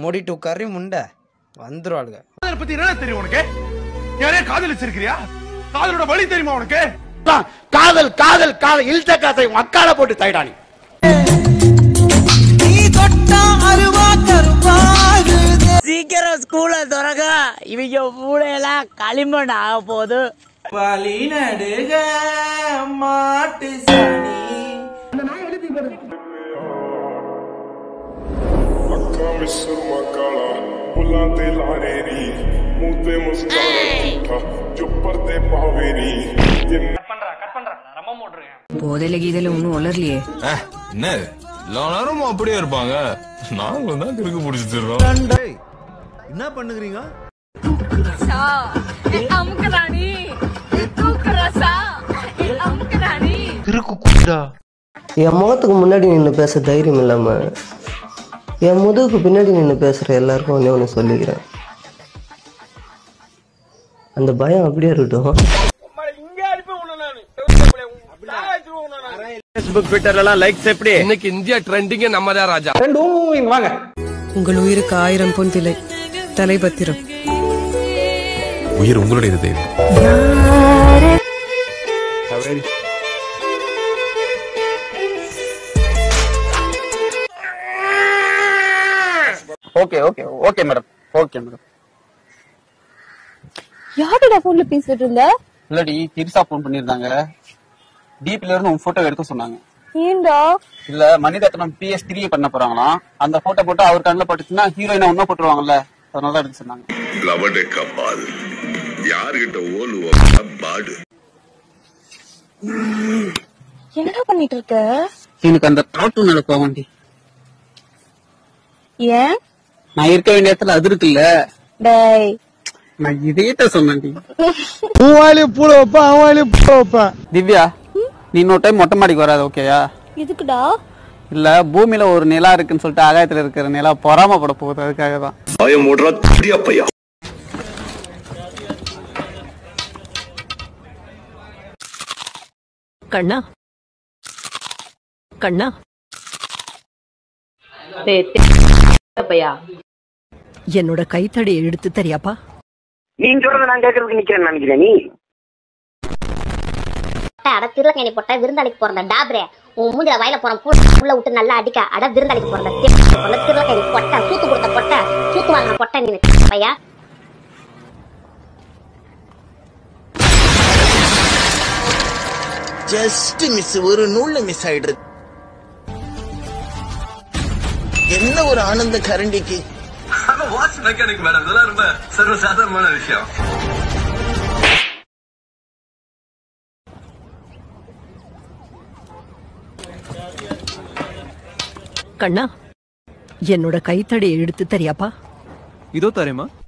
மூடிட்டு உட்காரி முண்டை வந்துருவாளுங்க காதலை பத்தி என்ன தெரியும் உனக்கு யாரையா காதலிச்சிருக்கிறியா காதலோட வழி தெரியுமா உனக்கு காதல் காதல் காதல் இழுத்த காசை மக்கால போட்டு தைடானி சீக்கிரம் ஸ்கூல திறக்க இவங்க மூளையெல்லாம் களிமண் ஆக போகுது வழி நடுக மாட்டு சாணி ਅੱਖਾਂ ਵਿੱਚ ਸੁਰਮਾ ਕਾਲਾ ਬੁੱਲਾਂ ਤੇ ਲਾਰੇ ਨੀ ਮੂੰਹ ਤੇ ਮੁਸਕਾਨ ਝੂਠਾ ਜੋ ਪਰਦੇ ਪਾਵੇ ਨੀ ਜਿੰਨਾ போதையில கீதையில ஒன்னும் உளரலையே என்ன எல்லா நேரமும் அப்படியே இருப்பாங்க நாங்களும் தான் கிறுக்கு பிடிச்சி தர்றோம் என்ன பண்ணுகிறீங்க அமுக்கராணி தூக்குறசா அமுக்கராணி என் முகத்துக்கு முன்னாடி நின்று பேச தைரியம் இல்லாம என் முதுகுக்கு பின்னாடி நின்று பேசுற எல்லாருக்கும் ஒண்ணே ஒன்று சொல்லிக்கிறேன் அந்த பயம் அப்படியே இருக்கட்டும் ஃபேஸ்புக் ட்விட்டர்ல எல்லாம் லைக்ஸ் எப்படி இன்னைக்கு இந்தியா ட்ரெண்டிங்க நம்ம தான் ராஜா ரெண்டு ஊ, வாங்க உங்கள் உயிருக்கு ஆயிரம் பொன் திலை தலைபத்திரம் உயிர் உங்களுடைய தெய்வம் okay okay okay madam okay madam யாரோட போன்ல பேசிட்டு இருந்த இல்லடி திரிசா போன் பண்ணிருந்தாங்க டிபில இருந்து உன் போட்டோ எடுக்க சொன்னாங்க ஏண்டா இல்ல மணிரத்னம் பிஎஸ் த்ரீ பண்ண போறாங்களாம் அந்த போட்டோ போட்டு அவர் கண்ணில் பட்டுச்சுன்னா ஹீரோயினா ஒன்னும் போட்டுருவாங்கல்ல அதனால தான் எடுக்க சொன்னாங்க லவடே கம்மால் யார்கிட்ட ஓலுவோ பாடு என்னடா பண்ணிட்டு இருக்க எனக்கு அந்த டாட்டு மேல போகண்டி ஏன் நான் இருக்க வேண்டிய இடத்துல அது இருக்குல்ல டேய் நான் இதேட்ட சொன்னேன்டி உன் வாயிலையும் பூல வைப்பேன் அவன் வாயிலையும் பூல வைப்பேன் திவ்யா நீ இன்னொரு டைம் மொட்டை மாடிக்கு வராது ஓகேயா எதுக்குடா இல்ல பூமியில ஒரு நிலா இருக்குன்னு சொல்லிட்டு ஆகாயத்துல இருக்கிற நிலா பொறாமப்பட போகுது அதுக்காக தான் பயம் ஓடுறா பையா கண்ணா கண்ணா என்னோட கைத்தடியை எடுத்து தரியாப்பா நீங்க சொல்றத நான் கேட்கறதுக்கு நிக்கிறேன் நினைக்கிறேன் நீ அட திருளக்கணி போட்ட விருந்தாளிக்கு பிறந்த டாப்ரே உன் மூஞ்சில வயல போற புள்ள விட்டு நல்லா அடிக்க அட விருந்தாளிக்கு பிறந்த திருளக்கணி பொட்ட சூத்து கொடுத்த பொட்ட சூத்து வாங்கின பொட்ட நீ பையா ஜஸ்ட் மிஸ் ஒரு நூல்ல மிஸ் ஆயிடுறது என்ன ஒரு ஆனந்த கரண்டிக்கு வாட்ச் மெக்கானிக் மேடம் இதெல்லாம் ரொம்ப சர்வசாதாரணமான விஷயம் கண்ணா என்னோட கைத்தடியை எடுத்து தரியாப்பா இதோ தரேமா